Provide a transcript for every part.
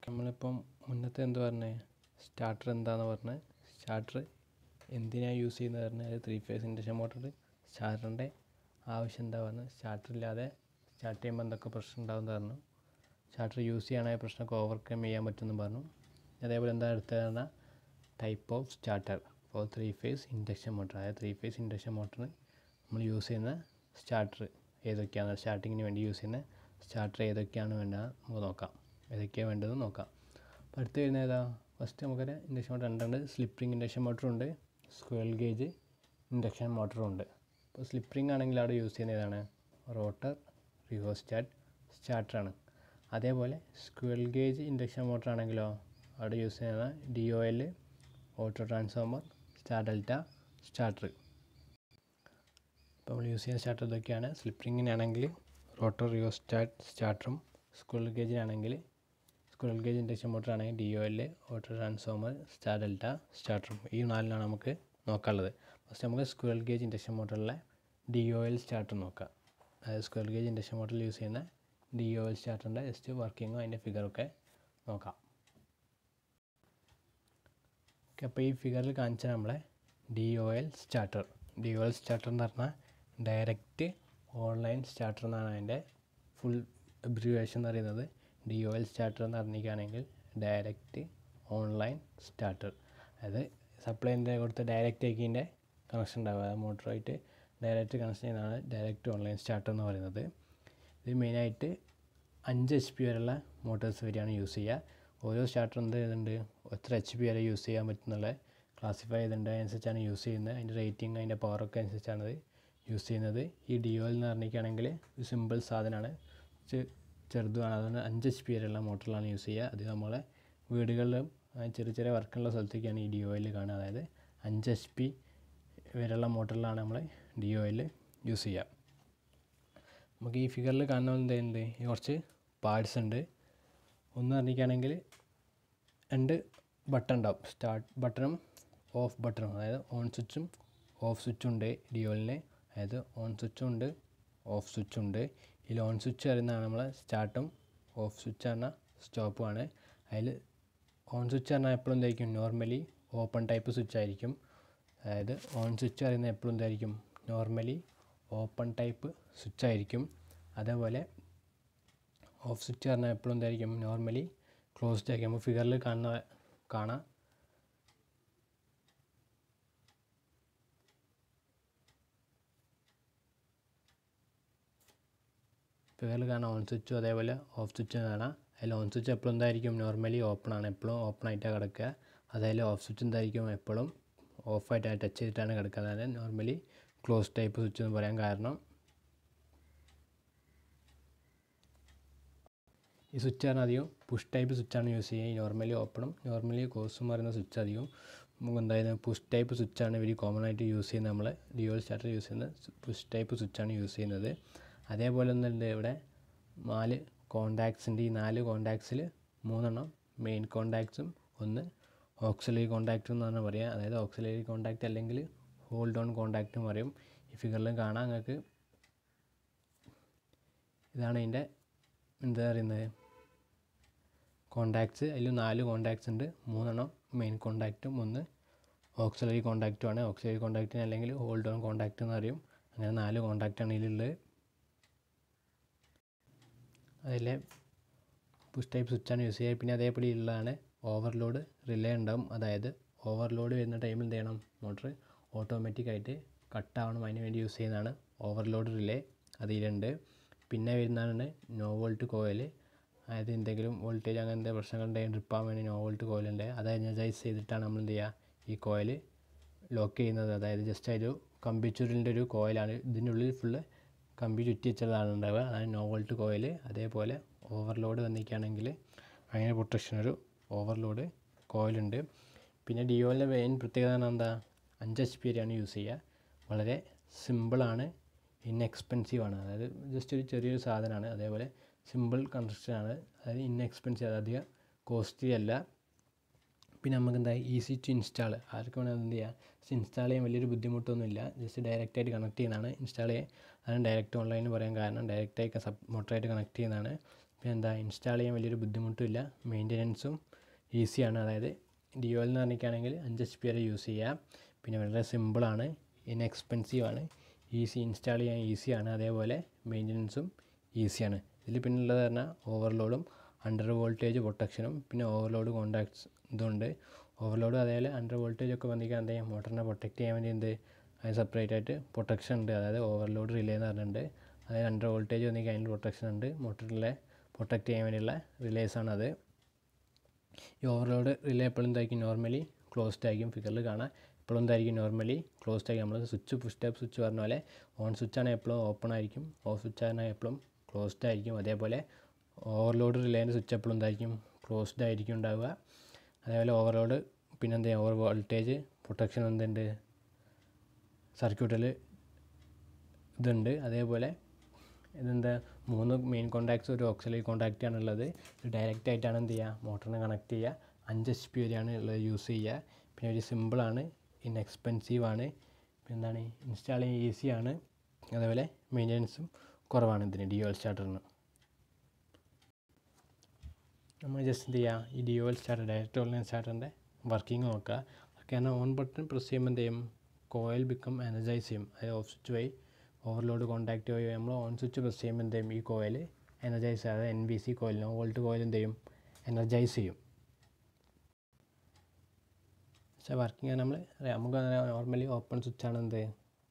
നമ്മളിപ്പം മുന്നത്തെ എന്ത് പറഞ്ഞേ സ്റ്റാർട്ടർ എന്താണെന്ന് പറഞ്ഞ് സ്റ്റാർട്ടർ എന്തിനാണ് യൂസ് ചെയ്യുന്നത് പറഞ്ഞാൽ അത് ത്രീ ഫേസ് ഇൻഡക്ഷൻ മോട്ടറിൽ സ്റ്റാർട്ടറിൻ്റെ ആവശ്യം എന്താ പറഞ്ഞ് സ്റ്റാർട്ടർ ഇല്ലാതെ സ്റ്റാർട്ട് ചെയ്യുമ്പോൾ എന്തൊക്കെ പ്രശ്നം ഉണ്ടാവും എന്ന് പറഞ്ഞു സ്റ്റാർട്ടർ യൂസ് ചെയ്യണമെങ്കിൽ പ്രശ്നമൊക്കെ ഓവർകം ചെയ്യാൻ പറ്റുമെന്ന് പറഞ്ഞു അതേപോലെ എന്താ എടുത്തത് പറഞ്ഞാൽ type of starter for three phase induction motor അതായത് ത്രീ ഫേസ് ഇൻഡക്ഷൻ മോട്ടറിന് നമ്മൾ യൂസ് ചെയ്യുന്ന സ്റ്റാർട്ടർ ഏതൊക്കെയാണ് സ്റ്റാർട്ടിങ്ങിന് വേണ്ടി യൂസ് ചെയ്യുന്ന സ്റ്റാർട്ടർ ഏതൊക്കെയാണ് വേണ്ടത് നമുക്ക് നോക്കാം ഏതൊക്കെയാണ് വേണ്ടതെന്ന് നോക്കാം അപ്പോൾ അടുത്ത് വരുന്നത് ഏതാ ഫസ്റ്റ് നമുക്കൊരു ഇൻഡക്ഷൻ മോട്ടർ രണ്ടുണ്ട് സ്ലിപ്പ് റിംഗ് ഇൻഡക്ഷൻ മോട്ടറുണ്ട് സ്ക്വയൽ ഗേജ് ഇൻഡക്ഷൻ മോട്ടറും ഉണ്ട് അപ്പോൾ സ്ലിപ്പ് റിംഗ് ആണെങ്കിൽ അവിടെ യൂസ് ചെയ്യുന്നത് ഏതാണ് റോട്ടർ റിഹോസ്റ്റാറ്റ് സ്റ്റാർട്ടറാണ് അതേപോലെ സ്ക്വയൽ ഗേജ് ഇൻഡക്ഷൻ മോട്ടർ ആണെങ്കിലോ അവിടെ യൂസ് ചെയ്യുന്നത് D O L auto transformer star delta starter അപ്പോൾ നമ്മൾ യൂസ് ചെയ്യുന്ന സ്റ്റാർട്ടർ ഇതൊക്കെയാണ് സ്ലിപ്പ് റിങ്ങിനാണെങ്കിൽ റോട്ടർ റിയോസ്റ്റാറ്റ് സ്റ്റാർട്ടറും സ്ക്വയൽ ഗേജിനാണെങ്കിൽ സ്ക്വയൽ ഗേജ് ഇൻഡക്ഷൻ മോട്ടർ ആണെങ്കിൽ D O L auto transformer star delta സ്റ്റാർട്ടറും ഈ നാലിനാണ് നമുക്ക് നോക്കാനുള്ളത് ഫസ്റ്റ് നമുക്ക് സ്ക്വയൽ ഗേജ് ഇൻഡക്ഷൻ മോട്ടറിലെ ഡി ഒ എൽ സ്റ്റാർട്ടർ നോക്കാം അതായത് സ്ക്വയൽ ഗേജ് ഇൻഡക്ഷൻ മോട്ടറിൽ യൂസ് ചെയ്യുന്ന ഡി ഒ എൽ സ്റ്റാർട്ടറിൻ്റെ ജസ്റ്റ് വർക്കിങ്ങും അതിൻ്റെ ഫിഗറൊക്കെ നോക്കാം ഓക്കെ അപ്പോൾ ഈ ഫിഗറിൽ കാണിച്ച നമ്മളെ D O L starter D O L starter എന്ന് പറഞ്ഞാൽ ഡയറക്റ്റ് ഓൺലൈൻ സ്റ്റാർട്ടർ എന്നാണ് അതിൻ്റെ ഫുൾ അബ്രിവേഷൻ എന്ന് പറയുന്നത് ഡി ഒ എൽ സ്റ്റാർട്ടർ എന്ന് പറഞ്ഞിരിക്കുകയാണെങ്കിൽ ഡയറക്റ്റ് ഓൺലൈൻ സ്റ്റാർട്ടർ അതായത് സപ്ലൈൻ്റെ കൊടുത്ത ഡയറക്റ്റ് ആക്കിൻ്റെ കണക്ഷൻ ഉണ്ടാവുക അതായത് മോട്ടറുമായിട്ട് ഡയറക്റ്റ് കണക്ഷൻ ചെയ്യുന്നതാണ് ഡയറക്റ്റ് ഓൺലൈൻ സ്റ്റാർട്ടർ എന്ന് പറയുന്നത് ഇത് മെയിനായിട്ട് അഞ്ച് എച്ച് പി വരെയുള്ള മോട്ടോഴ്സ് വരെയാണ് യൂസ് ചെയ്യുക ഓരോ സ്റ്റാർട്ടർ എന്ത് ചെയ്യുന്നുണ്ട് എത്ര എച്ച് പി വരെ യൂസ് ചെയ്യാൻ പറ്റുന്നുള്ള ക്ലാസിഫൈ ചെയ്തിട്ടുണ്ട് അതനുസരിച്ചാണ് യൂസ് ചെയ്യുന്നത് അതിൻ്റെ റേറ്റിംഗ് അതിൻ്റെ പവറൊക്കെ അനുസരിച്ചാണ് ഇത് യൂസ് ചെയ്യുന്നത് ഈ ഡി ഒ എന്ന് പറഞ്ഞിരിക്കുകയാണെങ്കിൽ ഒരു സിമ്പിൾ സാധനമാണ് ചെറുതുമാണ് അതുകൊണ്ട് അഞ്ച് എച്ച് പി വരെയുള്ള മോട്ടറിലാണ് യൂസ് ചെയ്യുക അത് നമ്മളെ വീടുകളിലും ചെറിയ ചെറിയ വർക്കുള്ള സ്ഥലത്തേക്കാണ് ഈ ഡി ഒ എൽ കാണുക അതായത് അഞ്ച് എച്ച് പി വരെയുള്ള മോട്ടറിലാണ് നമ്മൾ ഡി ഒ എൽ യൂസ് ചെയ്യുക നമുക്ക് ഈ ഫിഗറിൽ കാണുന്ന എന്തുണ്ട് ഈ കുറച്ച് പാർട്സ് ഉണ്ട് ഒന്ന് പറഞ്ഞിരിക്കുകയാണെങ്കിൽ രണ്ട് ബട്ടൺ ഉണ്ടാവും സ്റ്റാർട്ട് ബട്ടണും ഓഫ് ബട്ടണും അതായത് ഓൺ സ്വിച്ചും ഓഫ് സ്വിച്ചും ഉണ്ട് ഡി ഒലിന് അതായത് ഓൺ സ്വിച്ചും ഉണ്ട് ഓഫ് സ്വിച്ചും ഉണ്ട് ഇതിൽ ഓൺ സ്വിച്ച് പറയുന്നതാണ് നമ്മളെ സ്റ്റാർട്ടും ഓഫ് സ്വിച്ച് പറഞ്ഞാൽ സ്റ്റോപ്പുമാണ് അതിൽ ഓൺ സ്വിച്ച് പറഞ്ഞാൽ എപ്പോഴും എന്തായിരിക്കും നോർമലി ഓപ്പൺ ടൈപ്പ് സ്വിച്ച് ആയിരിക്കും അതായത് ഓൺ സ്വിച്ച് പറയുന്നത് എപ്പോഴും എന്തായിരിക്കും നോർമലി ഓപ്പൺ ടൈപ്പ് സ്വിച്ച് ആയിരിക്കും അതേപോലെ ഓഫ് സ്വിച്ച് പറഞ്ഞാൽ എപ്പോഴും എന്തായിരിക്കും നോർമലി ക്ലോസ്ഡ് ആയിരിക്കും നമുക്ക് ഫിഗറിൽ കാണുന്ന കാണാം ഫിഗറിൽ കാണാം ഓൺ സ്വിച്ചും അതേപോലെ ഓഫ് സ്വിച്ചും കാണാം അതിൽ ഓൺ സ്വിച്ച് എപ്പോഴും എന്തായിരിക്കും നോർമലി ഓപ്പൺ ആണ് എപ്പോഴും ഓപ്പൺ ആയിട്ടാണ് കിടക്കുക അതേപോലെ ഓഫ് സ്വിച്ച് എന്തായിരിക്കും എപ്പോഴും ഓഫായിട്ട് ടച്ച് ചെയ്തിട്ടാണ് കിടക്കുക അതായത് നോർമലി ക്ലോസ് ടൈപ്പ് സ്വിച്ച് എന്ന് പറയാൻ കാരണം ഈ സ്വിച്ച് പറഞ്ഞാൽ അധികം പുഷ് ടൈപ്പ് സ്വിച്ചാണ് യൂസ് ചെയ്യുക നോർമലി ഓപ്പണും നോർമലി ക്ലോസും പറയുന്ന സ്വിച്ച് അധികം നമുക്ക് എന്തായാലും പുഷ് ടൈപ്പ് സ്വിച്ചാണ് ഇവർ കോമൺ ആയിട്ട് യൂസ് ചെയ്യുന്നത് നമ്മൾ ഡിയോൾ സ്റ്റാർട്ടർ യൂസ് ചെയ്യുന്നത് പുഷ് ടൈപ്പ് സ്വിച്ചാണ് യൂസ് ചെയ്യുന്നത് അതേപോലെ ഒന്നുണ്ട് ഇവിടെ നാല് കോണ്ടാക്ട്സ് ഉണ്ട് ഈ നാല് കോണ്ടാക്ട്സിൽ മൂന്നെണ്ണം മെയിൻ കോണ്ടാക്ട്സും ഒന്ന് ഓക്സിലറി കോണ്ടാക്റ്റ് എന്ന് പറഞ്ഞാൽ പറയാം അതായത് ഓക്സിലറി കോണ്ടാക്റ്റ് അല്ലെങ്കിൽ ഹോൾഡ് ഓൺ കോണ്ടാക്റ്റും പറയും ഈ ഫിഗറിൽ കാണാം നിങ്ങൾക്ക് ഇതാണ് ഇതിൻ്റെ എന്താ പറയുന്നത് കോണ്ടാക്ട്സ് അതിൽ നാല് കോണ്ടാക്ട്സ് ഉണ്ട് മൂന്നെണ്ണം മെയിൻ കോണ്ടാക്റ്റും ഒന്ന് ഓക്സിലറി കോണ്ടാക്റ്റുമാണ് ഓക്സിലറി കോണ്ടാക്റ്റിന് അല്ലെങ്കിൽ ഹോൾഡ് ഓൺ കോണ്ടാക്റ്റ് എന്ന് പറയും അങ്ങനെ നാല് കോണ്ടാക്റ്റാണ് ഇതിലുള്ളത് അതിലെ പുഷ് ടൈപ്പ് സ്വിച്ചാണ് യൂസ് ചെയ്യുക പിന്നെ അതേപോലെ ഉള്ളതാണ് ഓവർലോഡ് റിലേ ഉണ്ടാവും അതായത് ഓവർലോഡ് വരുന്ന ടൈമിൽ എന്ത് ചെയ്യണം മോട്ടർ ഓട്ടോമാറ്റിക്കായിട്ട് കട്ടാവണം അതിന് വേണ്ടി യൂസ് ചെയ്യുന്നതാണ് ഓവർലോഡ് റിലേ അതിലുണ്ട് പിന്നെ വരുന്നതാണ് നോ വോൾട്ട് കോയിൽ അതായത് എന്തെങ്കിലും വോൾട്ടേജ് അങ്ങനത്തെ പ്രശ്നങ്ങൾ ഉണ്ടെങ്കിൽ ഡ്രിപ്പാൻ വേണ്ടി നോ വോൾട്ട് കോയിലുണ്ട് അത് എനർജൈസ് ചെയ്തിട്ടാണ് നമ്മൾ എന്ത് ചെയ്യുക ഈ കോയിൽ ലോക്ക് ചെയ്യുന്നത് അതായത് ജസ്റ്റ് ഒരു കമ്പി ചുരുളിൻ്റെ ഒരു കോയിലാണ് ഇതിനുള്ളിൽ ഫുള്ള് കമ്പി ചുറ്റി വെച്ചതാണ് ഉണ്ടാവുക അതാണ് നോ വോൾട്ട് കോയിൽ അതേപോലെ ഓവർലോഡ് വന്നിരിക്കുകയാണെങ്കിൽ അതിന് പ്രൊട്ടക്ഷൻ ഒരു ഓവർലോഡ് കോയിലുണ്ട് പിന്നെ ഡിയോയിലെ മെയിൻ പ്രത്യേകത എന്താ അഞ്ച് എച്ച് പി വരെയാണ് യൂസ് ചെയ്യുക വളരെ സിമ്പിളാണ് ഇൻഎക്സ്പെൻസീവ് ആണ് അതായത് ജസ്റ്റ് ഒരു ചെറിയൊരു സാധനമാണ് അതേപോലെ സിമ്പിൾ കൺസ്ട്രക്ഷൻ ആണ് അതായത് ഇൻഎക്സ്പെൻസീവ് അധികം കോസ്റ്റ്ലി അല്ല പിന്നെ നമുക്ക് എന്താ ഈസി ടു ഇൻസ്റ്റാൾ ആർക്ക് വേണമെങ്കിൽ എന്ത് ചെയ്യാം ജസ്റ്റ് ഇൻസ്റ്റാൾ ചെയ്യാൻ വലിയൊരു ബുദ്ധിമുട്ടൊന്നുമില്ല ജസ്റ്റ് ഡയറക്റ്റ് ആയിട്ട് കണക്ട് ചെയ്യുന്നതാണ് ഇൻസ്റ്റാൾ ചെയ്യാൻ അതാണ് ഡയറക്റ്റ് ഓൺലൈനിൽ പറയാൻ കാരണം ഡയറക്റ്റ് ആയിട്ട് സബ് മോട്ടറായിട്ട് കണക്ട് ചെയ്യുന്നതാണ് പിന്നെ എന്താ ഇൻസ്റ്റാൾ ചെയ്യാൻ വലിയൊരു ബുദ്ധിമുട്ടുമില്ല മെയിൻ്റനൻസും ഈസിയാണ് അതായത് ഡി ഒ എൽ എന്ന് പറഞ്ഞിട്ടാണെങ്കിൽ അഞ്ച് എച്ച് പി വരെ യൂസ് ചെയ്യാം പിന്നെ വളരെ സിമ്പിളാണ് ഇൻഎക്സ്പെൻസീവ് ആണ് ഈസി ഇൻസ്റ്റാൾ ചെയ്യാൻ ഈസിയാണ് അതേപോലെ മെയിൻ്റനൻസും ഈസിയാണ് ഇതിൽ പിന്നെ ഉള്ളത് പറഞ്ഞാൽ ഓവർലോഡും അണ്ടർ വോൾട്ടേജ് പ്രൊട്ടക്ഷനും പിന്നെ ഓവർലോഡ് കോണ്ടാക്ട്സ് ഇതുണ്ട് ഓവർലോഡ് അതേപോലെ അണ്ടർ വോൾട്ടേജ് ഒക്കെ വന്നിരിക്കാൻ എന്ത് ചെയ്യും മോട്ടറിനെ പ്രൊട്ടക്റ്റ് ചെയ്യാൻ വേണ്ടി എന്ത് അതിന് സെപ്പറേറ്റ് ആയിട്ട് പ്രൊട്ടക്ഷൻ ഉണ്ട് അതായത് ഓവർലോഡ് റിലേ എന്ന് പറഞ്ഞിട്ടുണ്ട് അതായത് അണ്ടർ വോൾട്ടേജ് വന്നിരിക്കാൻ അതിന് പ്രൊട്ടക്ഷൻ ഉണ്ട് മോട്ടറിലെ പ്രൊട്ടക്റ്റ് ചെയ്യാൻ വേണ്ടിയുള്ള റിലേസ് ആണ് അത് ഈ ഓവർലോഡ് റിലേ എപ്പോഴും എന്തായിരിക്കും നോർമലി ക്ലോസ്ഡ് ആയിരിക്കും ഫിഗറിൽ കാണാം എപ്പോഴും എന്തായിരിക്കും നോർമലി ക്ലോസ്ഡ് ആയിരിക്കും നമ്മൾ സ്വിച്ച് പുഷ് ടൈപ്പ് സ്വിച്ച് പറഞ്ഞ പോലെ ഓൺ സ്വിച്ച് ആണെങ്കിൽ എപ്പോഴും ഓപ്പൺ ആയിരിക്കും ഓഫ് സ്വിച്ച് ആണെങ്കിൽ എപ്പോഴും ക്ലോസ്ഡ് ആയിരിക്കും അതേപോലെ ഓവർലോഡ് റിലേൻ്റെ സ്വിച്ച് എപ്പോഴും എന്തായിരിക്കും ക്ലോസ്ഡ് ആയിരിക്കും ഉണ്ടാവുക അതേപോലെ ഓവർലോഡ് പിന്നെ എന്താ ഓവർ വോൾട്ടേജ് പ്രൊട്ടക്ഷൻ എന്തുണ്ട് സർക്യൂട്ടിൽ ഇതുണ്ട് അതേപോലെ ഇതെന്താ മൂന്ന് മെയിൻ കോണ്ടാക്ട്സ് ഒരു ഓക്സിലറി കോണ്ടാക്റ്റ് ആണുള്ളത് ഇത് ഡയറക്റ്റ് ആയിട്ടാണ് എന്ത് ചെയ്യുക മോട്ടറിനെ കണക്ട് ചെയ്യുക അഞ്ച് എച്ച് പി വരെയാണ് ഉള്ളത് യൂസ് ചെയ്യുക പിന്നെ ഒരു സിമ്പിളാണ് ഇൻഎക്സ്പെൻസീവ് ആണ് പിന്നെ എന്താണ് ഇൻസ്റ്റാൾ ചെയ്യാൻ ഈസിയാണ് അതേപോലെ മെയിൻ്റനൻസും കുറവാണ് ഇതിന് ഡി എൽ സ്റ്റാർട്ടറിന് നമ്മൾ ജസ്റ്റ് എന്ത് ചെയ്യുക ഈ D L starter direct online സ്റ്റാർട്ടറിൻ്റെ വർക്കിംഗ് നോക്കുക കാരണം ഓൺ ബട്ടൺ പ്രസ് ചെയ്യുമ്പോൾ എന്ത് ചെയ്യും കോയിൽ ബിക്കം എനർജൈസ് ചെയ്യും അതായത് ഓഫ് സ്വിച്ച് വഴി ഓവർലോഡ് കോൺടാക്റ്റ് വഴി നമ്മൾ ഓൺ സ്വിച്ച് പ്രസ് ചെയ്യുമ്പോൾ എന്ത് ചെയ്യും ഈ കോയിൽ എനർജൈസ് അതായത് N B C coil no volt coil എന്ത് ചെയ്യും എനർജൈസ് ചെയ്യും പക്ഷേ വർക്കിംഗ് നമ്മൾ നമുക്ക് നോർമലി ഓപ്പൺ സ്വിച്ചാണ് എന്ത്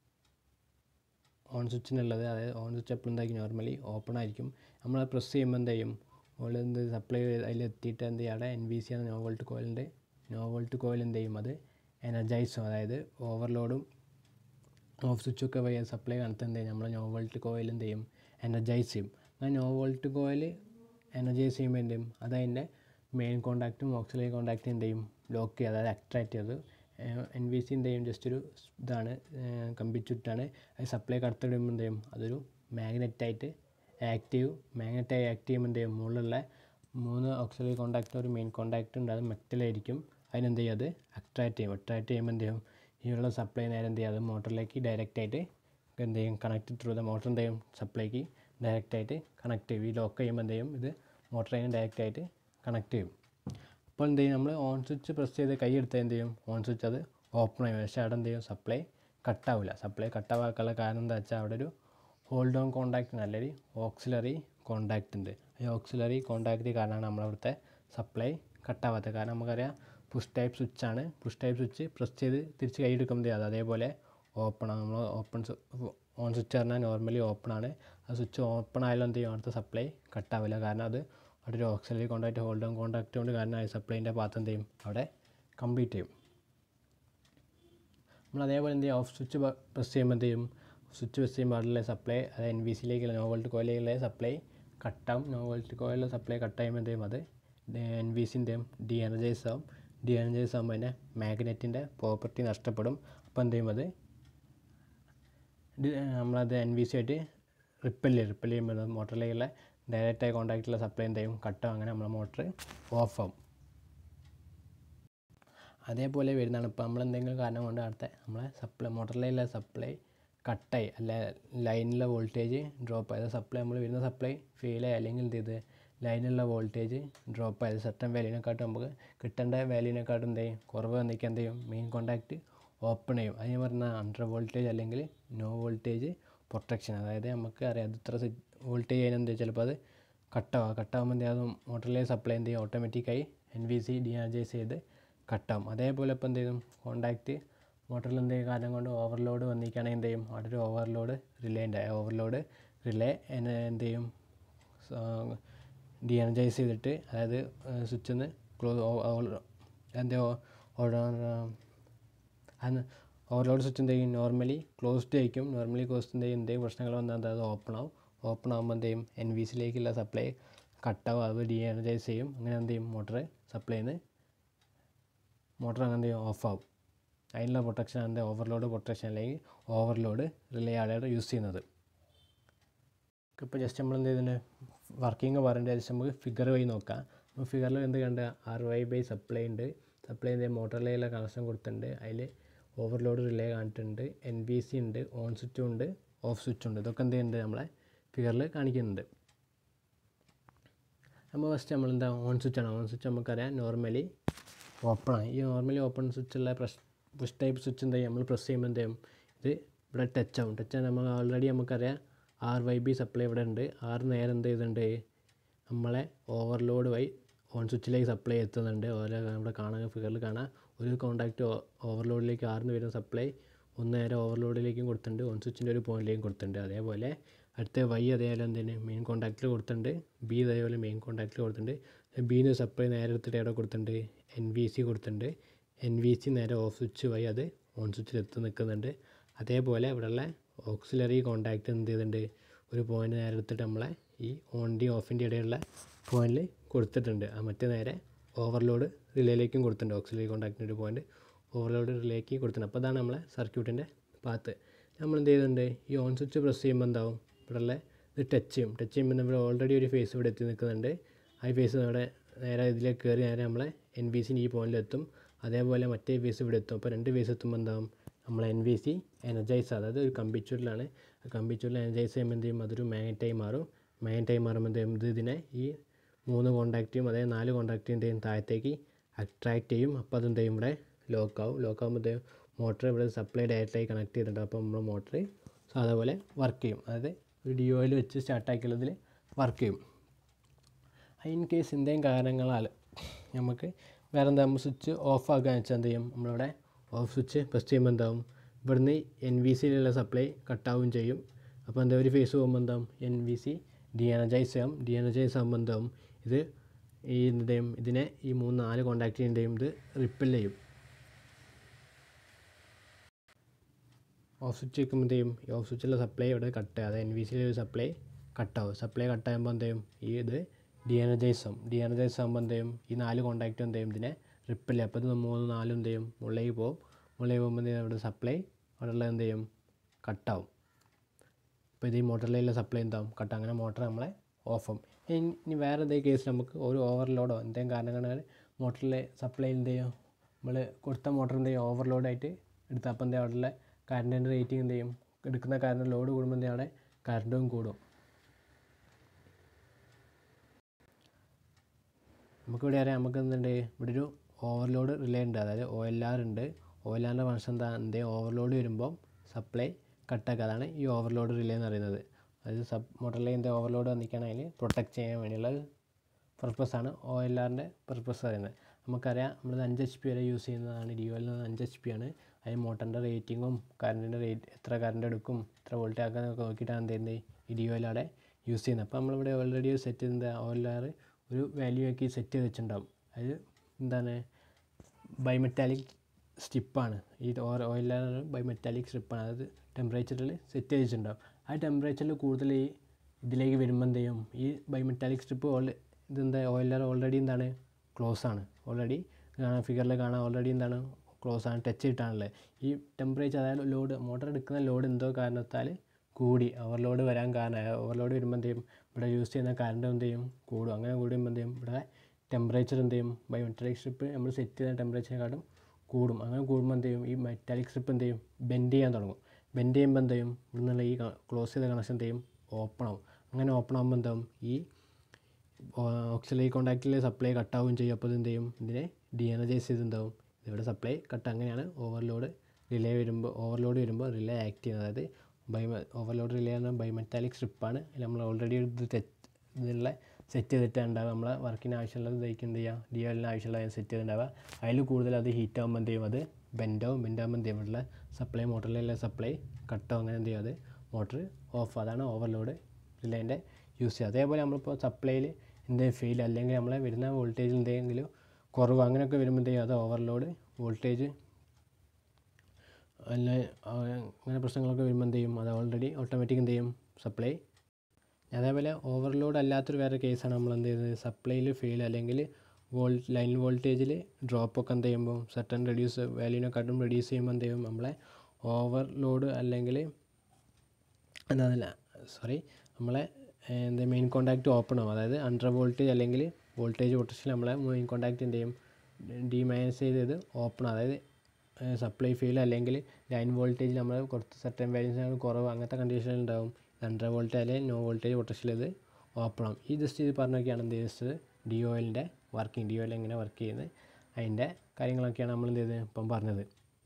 ഓൺ സ്വിച്ചിനുള്ളത് അതായത് ഓൺ സ്വിച്ച് എപ്പോഴും എന്തായിരിക്കും നോർമലി ഓപ്പൺ ആയിരിക്കും നമ്മൾ പ്രസ് ചെയ്യുമ്പോൾ എന്ത് ചെയ്യും ഓൾ എന്ത് സപ്ലൈ അതിലെത്തിയിട്ട് എന്ത് ചെയ്യും അവിടെ എൻ ബി സി ആണ് നോ വോൾട്ട് കോയിലിൻ്റെ നോ വോൾട്ട് കോയിൽ എന്ത് ചെയ്യും അത് എനർജൈസും അതായത് ഓവർലോഡും ഓഫ് സ്വിച്ചൊക്കെ വഴി സപ്ലൈ കണത്ത് എന്ത് ചെയ്യും നമ്മൾ നോ വോൾട്ട് കോയിൽ എന്ത് ചെയ്യും എനർജൈസ് ചെയ്യും ആ നോ വോൾട്ട് കോയിൽ എനർജൈസ് ചെയ്യുമ്പോൾ എന്ത് ചെയ്യും അത് അതിൻ്റെ മെയിൻ കോണ്ടാക്റ്റും ഓക്സിലറി കോണ്ടാക്റ്റും എന്ത് ചെയ്യും ലോക്ക് ചെയ്യുക അതായത് അട്രാക്റ്റ് ചെയ്ത് എൻ ബി സി എന്ത് ചെയ്യും ജസ്റ്റ് ഒരു ഇതാണ് കമ്പി ചുറ്റാണ് അത് സപ്ലൈ കടത്തിടുമ്പോൾ എന്ത് ചെയ്യും അതൊരു മാഗ്നറ്റായിട്ട് ആക്റ്റീവ് മാഗ്നറ്റായി ആക്ട് ചെയ്യുമ്പോൾ എന്ത് ചെയ്യും മുകളിലുള്ള മൂന്ന് ഓക്സിലറി കോണ്ടാക്റ്റും ഒരു മെയിൻ കോണ്ടാക്റ്റ് ഉണ്ട് അത് മെറ്റലായിരിക്കും അതിനെന്ത് ചെയ്യും അത് അട്രാക്റ്റ് ചെയ്യും അട്രാക്റ്റ് ചെയ്യുമ്പോൾ എന്ത് ചെയ്യും ഈയുള്ള സപ്ലൈ നേരെ എന്ത് ചെയ്യും അത് മോട്ടറിലേക്ക് ഡയറക്റ്റ് ആയിട്ട് എന്ത് ചെയ്യും കണക്ട് ത്രൂ ദ മോട്ടർ എന്ത് ചെയ്യും സപ്ലൈക്ക് ഡയറക്റ്റ് ആയിട്ട് കണക്ട് ചെയ്യും ഈ ലോക്ക് ചെയ്യുമ്പോൾ എന്ത് ചെയ്യും ഇത് മോട്ടറിന് ഡയറക്റ്റ് ആയിട്ട് കണക്ട് ചെയ്യും അപ്പോൾ എന്ത് ചെയ്യും നമ്മൾ ഓൺ സ്വിച്ച് പ്രസ് ചെയ്ത് കൈ എടുത്താൽ എന്ത് ചെയ്യും ഓൺ സ്വിച്ച് അത് ഓപ്പൺ ആയി പക്ഷേ അവിടെ എന്ത് ചെയ്യും സപ്ലൈ കട്ടാവില്ല സപ്ലൈ കട്ടാവാക്കാനുള്ള കാരണം എന്താ വെച്ചാൽ അവിടെ ഒരു ഹോൾഡ് ഓൺ കോണ്ടാക്ട് നല്ലൊരു ഓക്സിലറി കോണ്ടാക്ട് ഉണ്ട് ഈ ഓക്സിലറി കോണ്ടാക്ട് കാരണമാണ് നമ്മളവിടുത്തെ സപ്ലൈ കട്ടാവാത്തത് കാരണം നമുക്കറിയാം പുഷ് ടൈപ്പ് സ്വിച്ച് ആണ് പുഷ് ടൈപ്പ് സ്വിച്ച് പ്രസ് ചെയ്ത് തിരിച്ച് കൈ എടുക്കുമ്പോൾ അത് അതേപോലെ ഓപ്പൺ ആണ് നമ്മൾ ഓപ്പൺ ഓൺ സ്വിച്ച് പറഞ്ഞാൽ നോർമലി ഓപ്പൺ ആണ് ആ സ്വിച്ച് ഓപ്പൺ ആയാലും എന്ത് ചെയ്യും അവിടുത്തെ സപ്ലൈ കട്ടാവില്ല കാരണം അത് അവിടെ ഒരു auxiliary contact hold on contact കൊണ്ട് കാരണം ആ സപ്ലൈൻ്റെ പാത്ത് എന്ത് ചെയ്യും അവിടെ കംപ്ലീറ്റ് ചെയ്യും നമ്മൾ അതേപോലെ എന്ത് ചെയ്യും ഓഫ് സ്വിച്ച് പ്രസ് ചെയ്യുമ്പോൾ എന്ത് ചെയ്യും സ്വിച്ച് പ്രസ് ചെയ്യുമ്പോൾ അവിടെയുള്ള സപ്ലൈ അത് എൻ ബി സിയിലേക്കുള്ള നോ വോൾട്ട് കോയിലേക്കുള്ള സപ്ലൈ കട്ടാവും നോ വോൾട്ട് കോയിലുള്ള സപ്ലൈ കട്ടായുമ്പോൾ എന്ത് ചെയ്യും അത് എൻ ബി സിൻ്റെയും ഡി എനർജൈസ് ആവും ഡി എനർജൈസ് ആകുമ്പോൾ അതിൻ്റെ മാഗ്നറ്റിൻ്റെ പ്രോപ്പർട്ടി നഷ്ടപ്പെടും അപ്പോൾ എന്ത് ചെയ്യും അത് നമ്മളത് എൻ ബി സി ആയിട്ട് റിപ്പൽ ചെയ്യും റിപ്പൽ ചെയ്യുമ്പോൾ മോട്ടറിലേക്കുള്ള ഡയറക്റ്റായി കോൺടാക്റ്റുള്ള സപ്ലൈ എന്ത് ചെയ്യും കട്ടാവും അങ്ങനെ നമ്മളെ മോട്ടർ ഓഫ് ആവും അതേപോലെ വരുന്നതാണ് ഇപ്പോൾ നമ്മൾ എന്തെങ്കിലും കാരണം കൊണ്ട് അടുത്ത നമ്മളെ സപ്ലൈ മോട്ടറിലുള്ള സപ്ലൈ കട്ടായി അല്ല ലൈനിലെ വോൾട്ടേജ് ഡ്രോപ്പ് ആയത് സപ്ലൈ നമ്മൾ വരുന്ന സപ്ലൈ ഫെയിലായി അല്ലെങ്കിൽ എന്ത് ചെയ്ത് ലൈനിലുള്ള വോൾട്ടേജ് ഡ്രോപ്പ് ആയത് സർട്ടൻ വാല്യൂനെക്കാട്ടും നമുക്ക് കിട്ടേണ്ട വാല്യൂനെക്കാട്ടും എന്ത് ചെയ്യും കുറവ് വന്നിട്ട് എന്ത് ചെയ്യും മെയിൻ കോണ്ടാക്റ്റ് ഓപ്പൺ ചെയ്യും അതിന് പറഞ്ഞാൽ അണ്ടർ വോൾട്ടേജ് അല്ലെങ്കിൽ നോ വോൾട്ടേജ് പ്രൊട്ടക്ഷൻ അതായത് നമുക്ക് അറിയാം അത് ഇത്ര വോൾട്ടേജ് അതിന് എന്ത് ചിലപ്പോൾ അത് കട്ടാവും കട്ടാകുമ്പോൾ എന്ത് ചെയ്യും മോട്ടറിലെ സപ്ലൈ എന്ത് ചെയ്യും ഓട്ടോമാറ്റിക്കായി എൻ വി സി ഡിയാർജൈസ് ചെയ്ത് കട്ടാവും അതേപോലെ ഇപ്പോൾ എന്ത് ചെയ്യും കോണ്ടാക്റ്റ് മോട്ടറിൽ എന്തെങ്കിലും കാരണം കൊണ്ട് ഓവർലോഡ് വന്നിരിക്കുകയാണെങ്കിൽ എന്ത് ചെയ്യും അവിടെ ഒരു ഓവർലോഡ് റിലേ ഉണ്ട് ഓവർലോഡ് റിലേ എന്ത് ചെയ്യും ഡി എനർജൈസ് ചെയ്തിട്ട് അതായത് സ്വിച്ചിൽ നിന്ന് ക്ലോസ് എന്താ അന്ന് ഓവർലോഡ് സ്വിച്ച് എന്ത് ചെയ്യും നോർമലി ക്ലോസ്ഡ് ആയിരിക്കും നോർമലി ക്ലോസ്ഡ് എന്ത് ചെയ്യും എന്തെങ്കിലും പ്രശ്നങ്ങൾ വന്നാൽ അത് ഓപ്പൺ ആവും ഓപ്പൺ ആകുമ്പോൾ എന്ത് ചെയ്യും എൻ വി സിയിലേക്കുള്ള സപ്ലൈ കട്ടാവും അത് ഡി എനർജൈസ് ചെയ്യും അങ്ങനെ എന്ത് ചെയ്യും മോട്ടർ സപ്ലൈയിൽ നിന്ന് മോട്ടർ അങ്ങനെ എന്ത് ചെയ്യും ഓഫ് ആവും അതിനുള്ള പ്രൊട്ടക്ഷൻ എന്താ ഓവർലോഡ് പ്രൊട്ടക്ഷൻ അല്ലെങ്കിൽ ഓവർലോഡ് റിലേ ആണ് യൂസ് ചെയ്യുന്നത് ഇപ്പോൾ ജസ്റ്റ് നമ്മൾ എന്ത് ചെയ്യുന്നുണ്ട് വർക്കിംഗ് പറയേണ്ടത് ജസ്റ്റ് നമുക്ക് ഫിഗർ വഴി നോക്കാം അപ്പോൾ ഫിഗറിൽ എന്ത് കണ്ട ആർ വൈ ബൈ സപ്ലൈ ഉണ്ട് സപ്ലൈ എന്ത് മോട്ടറിലേക്കുള്ള കണക്ഷൻ കൊടുത്തിട്ടുണ്ട് അതിൽ ഓവർലോഡ് റിലേ കാണിച്ചിട്ടുണ്ട് എൻ ബി സി ഉണ്ട് ഓൺ സ്വിച്ചും ഉണ്ട് ഓഫ് സ്വിച്ചും ഉണ്ട് ഇതൊക്കെ എന്ത് ചെയ്യുന്നുണ്ട് നമ്മളെ ഫിഗറിൽ കാണിക്കുന്നുണ്ട് നമ്മൾ ഫസ്റ്റ് നമ്മൾ എന്താ ഓൺ സ്വിച്ച് ആണ് ഓൺ സ്വിച്ച് നമുക്കറിയാം നോർമലി ഓപ്പൺ ആണ് ഈ നോർമലി ഓപ്പൺ സ്വിച്ചുള്ള പ്രസ് പുഷ് ടൈപ്പ് സ്വിച്ച് എന്താ ചെയ്യും നമ്മൾ പ്രസ് ചെയ്യുമ്പോൾ എന്ത് ചെയ്യും ഇത് ഇവിടെ ടച്ച് ആവും ടച്ച് ആവും നമ്മൾ ഓൾറെഡി നമുക്കറിയാം ആർ വൈ ബി സപ്ലൈ ഇവിടെ ഉണ്ട് ആറ് നേരെ എന്ത് ചെയ്തിട്ടുണ്ട് നമ്മളെ ഓവർലോഡ് വഴി ഓൺ സ്വിച്ചിലേക്ക് സപ്ലൈ എത്തുന്നുണ്ട് ഓരോ ഇവിടെ കാണാൻ ഫിഗറിൽ കാണാം ഒരു കോണ്ടാക്റ്റ് ഓവർലോഡിലേക്ക് ആറിന് വരുന്ന സപ്ലൈ ഒന്ന് നേരെ ഓവർലോഡിലേക്കും കൊടുത്തിട്ടുണ്ട് ഓൺ സ്വിച്ചിൻ്റെ ഒരു പോയിന്റിലേക്കും കൊടുത്തിട്ടുണ്ട് അതേപോലെ അടുത്ത വൈ അതേപോലെ എന്തിന് മെയിൻ കോണ്ടാക്റ്റിൽ കൊടുത്തിട്ടുണ്ട് ബി അതേപോലെ മെയിൻ കോണ്ടാക്റ്റിൽ കൊടുത്തിട്ടുണ്ട് ബിന്ന് സപ്ലൈ നേരെ എടുത്തിട്ട് എവിടെ കൊടുത്തിട്ടുണ്ട് എൻ വി സി കൊടുത്തിട്ടുണ്ട് എൻ വി സി നേരെ ഓഫ് സ്വിച്ച് വഴി അത് ഓൺ സ്വിച്ചിൽ എത്തി നിൽക്കുന്നുണ്ട് അതേപോലെ ഇവിടെയുള്ള ഓക്സിലറി കോണ്ടാക്റ്റ് എന്ത് ചെയ്തിട്ടുണ്ട് ഒരു പോയിന്റ് നേരെ എടുത്തിട്ട് നമ്മളെ ഈ ഓണിൻ്റെയും ഓഫിൻ്റെ ഇടയിലുള്ള പോയിന്റിൽ കൊടുത്തിട്ടുണ്ട് ആ മറ്റേ നേരെ ഓവർലോഡ് റിലേയിലേക്കും കൊടുത്തിട്ടുണ്ട് ഓക്സിലറി കോണ്ടാക്റ്റിൻ്റെ ഒരു പോയിന്റ് ഓവർലോഡ് റിലേക്ക് കൊടുത്തിട്ടുണ്ട് അപ്പോൾ അതാണ് നമ്മളെ സർക്യൂട്ടിൻ്റെ പാത്ത് നമ്മൾ എന്ത് ചെയ്യുന്നുണ്ട് ഈ ഓൺ സ്വിച്ച് പ്രസ് ചെയ്യുമ്പോൾ എന്താവും ഇവിടെയുള്ള ഇത് ടച്ച് ചെയ്യും ടച്ച് ചെയ്യുമ്പോൾ നമ്മൾ ഓൾറെഡി ഒരു ഫേസ് ഇവിടെ എത്തി നിൽക്കുന്നുണ്ട് ആ ഫേസ് നമ്മുടെ നേരെ ഇതിലേക്ക് കയറി നേരെ നമ്മളെ എൻ ബി സിന് ഈ പോയിന്റിലെത്തും അതേപോലെ മറ്റേ ഫേസ് ഇവിടെ എത്തും അപ്പോൾ രണ്ട് ഫേസ് എത്തുമ്പോൾ എന്താവും നമ്മൾ എൻ വി സി എനർജൈസ് അതായത് ഒരു കമ്പിച്ചൂരിലാണ് കമ്പിച്ചൂരിൽ എനർജൈസ് ചെയ്യുമ്പോൾ എന്ത് ചെയ്യും അതൊരു മാഗ്നറ്റായി മാറും മാഗ്നറ്റായി മാറുമ്പോൾ എന്ത് ചെയ്യും ഇത് ഇതിനെ ഈ മൂന്ന് കോണ്ടാക്റ്റും അതായത് നാല് കോണ്ടാക്റ്റും എന്ത് ചെയ്യും താഴത്തേക്ക് അട്രാക്റ്റ് ചെയ്യും അപ്പോൾ അതെന്ത് ചെയ്യും ഇവിടെ ലോക്കാവും ലോക്കാവുമ്പോൾ എന്ത് ചെയ്യും മോട്ടർ ഇവിടെ സപ്ലൈ ഡയറക്റ്റായി കണക്ട് ചെയ്തിട്ടുണ്ട് അപ്പോൾ നമ്മൾ മോട്ടർ സാധാ പോലെ വർക്ക് ചെയ്യും അതായത് ഒരു ഡി ഓയിൽ വെച്ച് സ്റ്റാർട്ടാക്കിയുള്ളതിൽ വർക്ക് ചെയ്യും ഇൻ കേസ് എന്തെങ്കിലും കാരണങ്ങളാൽ നമുക്ക് വേറെ എന്താ സ്വിച്ച് ഓഫ് ആക്കാൻ വെച്ചാൽ എന്ത് ചെയ്യും നമ്മളിവിടെ ഓഫ് സ്വിച്ച് പ്രസ് ചെയ്യുമ്പോൾ എന്താവും ഇവിടുന്ന് എൻ വി സിയിലുള്ള സപ്ലൈ കട്ടാവുകയും ചെയ്യും അപ്പോൾ എന്താ ഒരു ഫേസ് പോകുമ്പോൾ എന്താവും N V C de-energise ആകും ഡി എനർജൈസ് ആകുമ്പോൾ എന്താവും ഇത് ഈ എന്തെയും ഇതിനെ ഈ മൂന്ന് നാല് കോണ്ടാക്റ്റിൻ്റെയും ഇത് റിപ്പിൽ ചെയ്യും ഓഫ് സ്വിച്ച് വെക്കുമ്പോൾ എന്ത് ചെയ്യും ഈ ഓഫ് സ്വിച്ചിലെ സപ്ലൈ ഇവിടെ കട്ട് അതായത് എൻ വി സിയിലെ സപ്ലൈ കട്ടാവും സപ്ലൈ കട്ടാകുമ്പോൾ എന്ത് ചെയ്യും ഈ ഇത് ഡി എനർജൈസ് ആവും ഡി എനർജൈസ് ആകുമ്പോൾ എന്ത് ചെയ്യും ഈ നാല് കോണ്ടാക്റ്റും എന്ത് ചെയ്യും ഇതിനെ റിപ്പിൽ ചെയ്യും അപ്പോൾ ഇത് മൂന്ന് നാലും എന്ത് ചെയ്യും മുകളിലേക്ക് പോകും മുകളിലേക്ക് പോകുമ്പോൾ എന്ത് ചെയ്യും ഇവിടെ സപ്ലൈ അവിടെയുള്ള എന്ത് ചെയ്യും കട്ടാവും അപ്പോൾ ഇത് ഈ മോട്ടറിലുള്ള സപ്ലൈ എന്താവും കട്ട് അങ്ങനെ മോട്ടർ നമ്മളെ ഓഫ് ആവും ഇനി ഇനി വേറെ എന്തെങ്കിലും കേസിൽ നമുക്ക് ഒരു ഓവർലോഡോ എന്തെങ്കിലും കാരണങ്ങൾ മോട്ടറിലെ സപ്ലൈ എന്ത് ചെയ്യും നമ്മൾ കൊടുത്ത മോട്ടർ എന്ത് ചെയ്യും ഓവർലോഡായിട്ട് എടുത്താൽ അപ്പോൾ എന്താ അവിടെയുള്ള കറണ്ടിൻ്റെ റേറ്റിംഗ് എന്ത് ചെയ്യും എടുക്കുന്ന കറണ്ട് ലോഡ് കൂടുമ്പോൾ എന്ത് ചെയ്യും അവിടെ കറണ്ടും കൂടും നമുക്കിവിടെ അറിയാം നമുക്ക് എന്തുണ്ട് ഇവിടെ ഒരു ഓവർലോഡ് റിലേ ഉണ്ട് അതായത് ഒ എൽ ആർ ഉണ്ട് ഒ എൽ ആറിൻ്റെ ഫംഗ്ഷൻ എന്താ എന്തേ ഓവർലോഡ് വരുമ്പോൾ സപ്ലൈ കട്ടാക്കുക അതാണ് ഈ ഓവർലോഡ് റിലേ എന്ന് പറയുന്നത് അതായത് സബ് മോട്ടറിൽ എന്തെങ്കിലും ഓവർലോഡ് വന്നിരിക്കുകയാണെങ്കിൽ പ്രൊട്ടക്റ്റ് ചെയ്യാൻ വേണ്ടിയുള്ള പർപ്പസാണ് ഒ എൽ ആറിൻ്റെ പർപ്പസ് പറയുന്നത് നമുക്കറിയാം നമ്മൾ അഞ്ച് എച്ച് പി വരെ യൂസ് ചെയ്യുന്നതാണ് ഡി ഒയിൽ നിന്ന് അഞ്ച് എച്ച് പി ആണ് അതിന് മോട്ടറിൻ്റെ റേറ്റിങ്ങും കറണ്ടിൻ്റെ റേറ്റ് എത്ര കറണ്ട് എടുക്കും എത്ര വോൾട്ട് ആക്കാന്നൊക്കെ നോക്കിയിട്ടാണ് എന്ത് ചെയ്യുന്നത് ഈ ഡി ഒയിൽ അവിടെ യൂസ് ചെയ്യുന്നത് അപ്പോൾ നമ്മളിവിടെ ഓൾറെഡി സെറ്റ് ചെയ്ത് ഒ എൽ ആർ ഒരു വാല്യൂ ആക്കി സെറ്റ് ചെയ്ത് വെച്ചിട്ടുണ്ടാവും അത് എന്താണ് ബൈമെറ്റാലിക് സ്റ്റിപ്പാണ് ഈ ഓയിൽ ബൈമെറ്റാലിക് സ്ട്രിപ്പാണ് അതായത് ടെമ്പറേച്ചറിൽ സെറ്റ് ചെയ്ത് വെച്ചിട്ടുണ്ടാവും ആ ടെമ്പറേച്ചറിൽ കൂടുതൽ ഈ ഇതിലേക്ക് വരുമ്പോൾ എന്ത് ചെയ്യും ഈ ബൈമെറ്റാലിക് സ്ട്രിപ്പ് ഓൾ ഇതെന്താ ഓയിലർ ഓൾറെഡി എന്താണ് ക്ലോസ് ആണ് ഓൾറെഡി കാണാൻ ഫിഗറിൽ കാണാൻ ഓൾറെഡി എന്താണ് ക്ലോസ് ആണ് ടച്ച് ഇട്ടാണുള്ളത് ഈ ടെമ്പറേച്ചർ അതായത് ലോഡ് മോട്ടർ എടുക്കുന്ന ലോഡ് എന്തോ കാരണത്താൽ കൂടി ഓവർലോഡ് വരാൻ കാരണം ഓവർലോഡ് വരുമ്പോൾ എന്ത് ചെയ്യും ഇവിടെ യൂസ് ചെയ്യുന്ന കറണ്ട് എന്ത് ചെയ്യും കൂടും അങ്ങനെ കൂടുമ്പോൾ എന്ത് ചെയ്യും ഇവിടെ ടെമ്പറേച്ചർ എന്ത് ചെയ്യും ബൈ മെറ്റാലിക് സ്ട്രിപ്പ് നമ്മൾ സെറ്റ് ചെയ്യുന്ന ടെമ്പറേച്ചറിനെക്കാട്ടും കൂടും അങ്ങനെ കൂടുമ്പോൾ എന്ത് ചെയ്യും ഈ മെറ്റാലിക് സ്ട്രിപ്പ് എന്ത് ചെയ്യും ബെൻഡ് ചെയ്യാൻ തുടങ്ങും ബെൻഡ് ചെയ്യുമ്പോൾ എന്ത് ചെയ്യും ഇവിടെ നിന്നുള്ള ഈ ക്ലോസ് ചെയ്ത കണക്ഷൻ എന്ത് ചെയ്യും ഓപ്പൺ ആവും അങ്ങനെ ഓപ്പൺ ആകുമ്പോൾ എന്താവും ഈ ഓക്സിലറി കോണ്ടാക്റ്റിൽ സപ്ലൈ കട്ടാവുകയും ചെയ്യും അപ്പോൾ എന്ത് ചെയ്യും ഇതിനെ ഡി എനർജൈസ് ചെയ്തുണ്ടാവും ഇവിടെ സപ്ലൈ കട്ട് അങ്ങനെയാണ് ഓവർലോഡ് റിലേ വരുമ്പോൾ ഓവർലോഡ് വരുമ്പോൾ റിലേ ആക്ട് ചെയ്യുന്നത് അതായത് ബൈ ഓവർലോഡ് റിലേ എന്ന ബൈമെറ്റാലിക് സ്ട്രിപ്പാണ് നമ്മൾ ഓൾറെഡി ഇത് തെറ്റ് ഇതിലുള്ള സെറ്റ് ചെയ്തിട്ട് ഉണ്ടാവുക നമ്മളെ വർക്കിന് ആവശ്യമുള്ളത് ഇതായിരിക്കും എന്ത് ചെയ്യുക ഡി എല്ലിന് ആവശ്യമുള്ള സെറ്റ് ചെയ്തിട്ടുണ്ടാവുക അതിൽ കൂടുതൽ അത് ഹീറ്റ് ആകുമ്പോൾ എന്ത് ചെയ്യും അത് ബെൻഡാവും ബെൻഡാകുമ്പോൾ എന്ത് ചെയ്യും ഇവിടെയുള്ള സപ്ലൈ മോട്ടറിലുള്ള സപ്ലൈ കട്ടോ അങ്ങനെ എന്ത് ചെയ്യും അത് മോട്ടർ ഓഫ് അതാണ് ഓവർലോഡ് റിലേൻ്റെ യൂസ് ചെയ്യുക അതേപോലെ നമ്മളിപ്പോൾ സപ്ലൈയിൽ എന്തെങ്കിലും ഫെയിൽ അല്ലെങ്കിൽ നമ്മളെ വരുന്ന വോൾട്ടേജിൽ എന്തെങ്കിലും കുറവ് അങ്ങനെയൊക്കെ വരുമ്പോൾ എന്ത് ചെയ്യും അത് ഓവർലോഡ് വോൾട്ടേജ് അല്ല അങ്ങനെ പ്രശ്നങ്ങളൊക്കെ വരുമ്പോൾ എന്ത് ചെയ്യും അത് ഓൾറെഡി ഓട്ടോമാറ്റിക് എന്ത് ചെയ്യും സപ്ലൈ അതേപോലെ ഓവർലോഡ് അല്ലാത്തൊരു വേറെ കേസാണ് നമ്മൾ എന്ത് ചെയ്യുന്നത് സപ്ലൈയിൽ ഫെയിൽ അല്ലെങ്കിൽ വോൾ ലൈൻ വോൾട്ടേജിൽ ഡ്രോപ്പ് ഒക്കെ എന്ത് ചെയ്യുമ്പോൾ സർട്ടൻ റെഡ്യൂസ് വാല്യൂനെക്കാട്ടും റെഡ്യൂസ് ചെയ്യുമ്പോൾ എന്ത് ചെയ്യും നമ്മളെ ഓവർലോഡ് അല്ലെങ്കിൽ എന്താണെന്നില്ല സോറി നമ്മളെ എന്താ മെയിൻ കോണ്ടാക്റ്റ് ഓപ്പൺ ആവും അതായത് അണ്ടർ വോൾട്ടേജ് അല്ലെങ്കിൽ വോൾട്ടേജ് പൊട്ടൻഷ്യൽ നമ്മളെ മെയിൻ കോണ്ടാക്റ്റ് എന്ത് ചെയ്യും ഡിമൈനസ് ചെയ്ത് ഓപ്പൺ അതായത് സപ്ലൈ ഫെയിൽ അല്ലെങ്കിൽ ലൈൻ വോൾട്ടേജ് നമ്മൾ കുറച്ച് സർട്ടൻ വാല്യൂസിനാണ് കുറവ് അങ്ങനത്തെ കണ്ടീഷനിൽ ഉണ്ടാവും അണ്ടർ വോൾട്ടേജ് അല്ലെങ്കിൽ നോ വോൾട്ടേജ് പൊട്ടൻഷ്യൽ ഇത് ഓപ്പൺ ആവും ഈ ജസ്റ്റ് ഇത് പറഞ്ഞൊക്കെയാണ് എന്ത് ചെയ്തത് ഡി ഒ എല്ലിൻ്റെ വർക്കിംഗ് ഡി ഒ എൽ എങ്ങനെ വർക്ക് ചെയ്യുന്നത് അതിൻ്റെ കാര്യങ്ങളൊക്കെയാണ് നമ്മൾ എന്ത് ചെയ്തത് ഇപ്പം പറഞ്ഞത്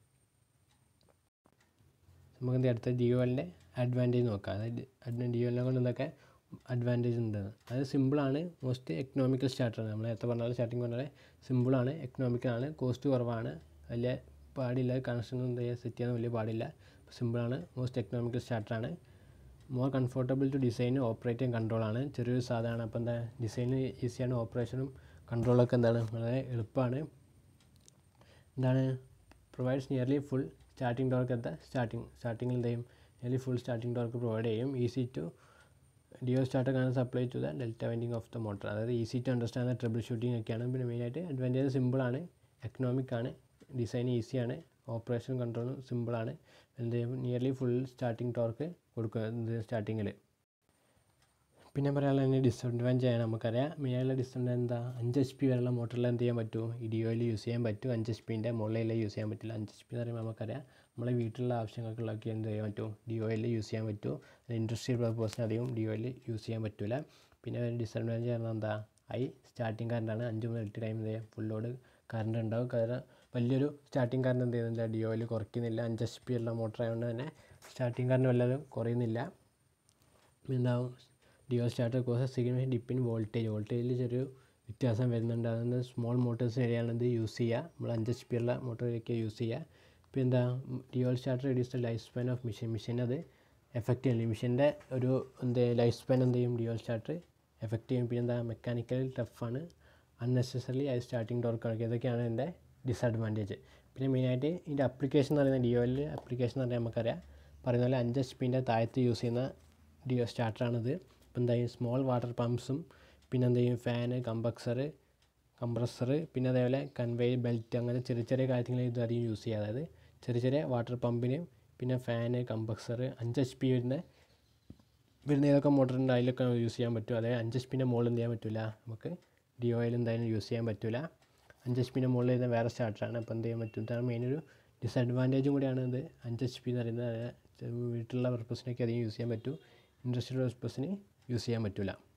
നമുക്ക് എന്ത് അടുത്ത ഡി ഒ എല്ലിൻ്റെ അഡ്വാൻറ്റേജ് നോക്കാം അതായത് ഡി ഒ എല്ലിനെ കൊണ്ട് എന്തൊക്കെ അഡ്വാൻറ്റേജ് ഉണ്ട് അത് സിമ്പിളാണ് മോസ്റ്റ് എക്കണോമിക്കൽ സ്റ്റാർട്ടറാണ് നമ്മൾ നേരത്തെ പറഞ്ഞ സ്റ്റാർട്ടിങ് പറഞ്ഞാൽ സിമ്പിളാണ് എക്കണോമിക്കലാണ് കോസ്റ്റ് കുറവാണ് വലിയ പാടില്ല കണക്ഷൻ എന്ത് ചെയ്യുക സെറ്റ് ചെയ്യാൻ വലിയ പാടില്ല സിമ്പിളാണ് മോസ്റ്റ് എക്കണോമിക്കൽ സ്റ്റാർട്ടറാണ് more comfortable to design operate and കൺട്രോളാണ് ചെറിയൊരു സാധനമാണ് അപ്പോൾ എന്താ ഡിസൈന് ഈസിയാണ് ഓപ്പറേഷനും കൺട്രോളൊക്കെ എന്താണ് വളരെ എളുപ്പമാണ് എന്താണ് provides nearly full starting torque at starting സ്റ്റാർട്ടിങ്ങിൽ എന്ത് ചെയ്യും nearly full starting torque provide ചെയ്യും ഈസി ടു ഡിയോ സ്റ്റാർട്ടർ കാണാൻ supply to the delta winding of the motor അതായത് easy to understand troubleshooting ഒക്കെയാണ് പിന്നെ മെയിനായിട്ട് അഡ്വാൻറ്റേജ് സിമ്പിളാണ് എക്കണോമിക് ആണ് ഡിസൈൻ ഈസിയാണ് ഓപ്പറേഷൻ കൺട്രോളും സിമ്പിളാണ് എന്ത് നിയർലി ഫുൾ സ്റ്റാർട്ടിംഗ് ടോർക്ക് കൊടുക്കുക സ്റ്റാർട്ടിങ്ങിൽ പിന്നെ പറയാനുള്ള തന്നെ ഡിസഡ്വാൻറ്റേജ് ആണ് നമുക്കറിയാം മെയിനായിട്ടുള്ള ഡിസഡ്വാൻറ്റേജ് എന്താ അഞ്ച് എച്ച് പി വരെയുള്ള മോട്ടറിൽ എന്ത് ചെയ്യാൻ പറ്റും ഇഡിയോയിൽ യൂസ് ചെയ്യാൻ പറ്റും അഞ്ച് എച്ച് പിൻ്റെ മുകളിൽ യൂസ് ചെയ്യാൻ പറ്റില്ല അഞ്ച് എച്ച് പി എന്ന് പറയുമ്പോൾ നമുക്കറിയാം നമ്മളെ വീട്ടിലുള്ള ആവശ്യങ്ങൾക്കുള്ളതൊക്കെ എന്ത് ചെയ്യാൻ പറ്റും ഡി ഒയിൽ യൂസ് ചെയ്യാൻ പറ്റും ഇൻഡസ്ട്രിയൽ പർപ്പസിന് അധികം ഡി ഒയിൽ യൂസ് ചെയ്യാൻ പറ്റില്ല പിന്നെ ഡിസഡ്വാൻറ്റേജ് പറഞ്ഞാൽ എന്താ ഐ സ്റ്റാർട്ടിങ് കറണ്ടാണ് അഞ്ച് മുതൽ എട്ട് ടൈം എന്ത് ചെയ്യാം ഫുൾ ലോഡ് കറണ്ട് ഉണ്ടാവും കാരണം വലിയൊരു സ്റ്റാർട്ടിങ് കറണ്ട് എന്ത് ചെയ്യുന്നില്ല ഡി ഒയിൽ കുറയ്ക്കുന്നില്ല അഞ്ച് എച്ച് പി ഉള്ള മോട്ടർ ആയതുകൊണ്ട് തന്നെ സ്റ്റാർട്ടിങ് കറണ്ട് വല്ലതും കുറയുന്നില്ല എന്താവും D O starter cause significant dip in voltage വോൾട്ടേജിൽ ചെറിയൊരു വ്യത്യാസം വരുന്നുണ്ട് അതുകൊണ്ട് സ്മോൾ മോട്ടേഴ്സ് വരെയാണ് ഇത് യൂസ് ചെയ്യുക നമ്മൾ അഞ്ച് എച്ച് പി ഉള്ള മോട്ടറിലേക്ക് യൂസ് ചെയ്യുക ഇപ്പോൾ എന്താ D O L starter reduce the life span of machine machine അത് എഫക്റ്റ് ചെയ്യും മെഷീൻ്റെ ഒരു എന്ത് ലൈഫ് സ്പാൻ എന്ത് ചെയ്യും ഡിയോൾ സ്റ്റാർട്ടർ എഫക്റ്റ് ചെയ്യും പിന്നെ എന്താ മെക്കാനിക്കൽ ടഫാണ് അൺനെസസറി അത് സ്റ്റാർട്ടിങ് ടോർക്ക് കളിക്കുക ഇതൊക്കെയാണ് ഇതിൻ്റെ ഡിസഡ്വാൻറ്റേജ് പിന്നെ മെയിനായിട്ട് ഇതിൻ്റെ അപ്ലിക്കേഷൻ എന്ന് പറയുന്നത് ഡിയോയിൽ അപ്ലിക്കേഷൻ എന്ന് പറഞ്ഞാൽ നമുക്കറിയാം പറയുന്ന പോലെ അഞ്ച് എച്ച് പിൻ്റെ താഴത്ത് യൂസ് ചെയ്യുന്ന ഡിയോ സ്റ്റാർട്ടറാണിത് ഇപ്പോൾ എന്താ ചെയ്യും സ്മോൾ വാട്ടർ പമ്പ്സും പിന്നെ എന്ത് ചെയ്യും ഫാന് കമ്പക്സർ കംപ്രസർ പിന്നെ അതേപോലെ കൺവേ ബെൽറ്റ് അങ്ങനെ ചെറിയ ചെറിയ കാര്യങ്ങൾ ഇത് അധികം യൂസ് ചെയ്യുക അതായത് ചെറിയ ചെറിയ വാട്ടർ പമ്പിന് പിന്നെ ഫാന് കമ്പക്സർ അഞ്ച് എച്ച് പി വരുന്ന വരുന്ന ഏതൊക്കെ മോട്ടർ ഉണ്ട് അതിലൊക്കെ യൂസ് ചെയ്യാൻ പറ്റും അതായത് അഞ്ച് എച്ച് പിൻ്റെ മുകളിൽ എന്ത് ചെയ്യാൻ പറ്റില്ല നമുക്ക് ഡി ഓയിൽ എന്തായാലും യൂസ് ചെയ്യാൻ പറ്റില്ല അഞ്ച് എച്ച് പിൻ്റെ മുകളിൽ വരുന്ന വേറെ സ്റ്റാർട്ടറാണ് അപ്പോൾ എന്ത് ചെയ്യാൻ പറ്റും ഇതാണ് മെയിൻ ഒരു ഡിസഡ്വാൻറ്റേജും കൂടിയാണ് ഇത് അഞ്ച് എച്ച് പി എന്ന് പറയുന്നത് വീട്ടിലുള്ള പർപ്പസിനൊക്കെ അധികം യൂസ് ചെയ്യാൻ പറ്റും ഇൻഡസ്ട്രിയൽ പർപ്പസിന് യൂസ് ചെയ്യാൻ പറ്റില്ല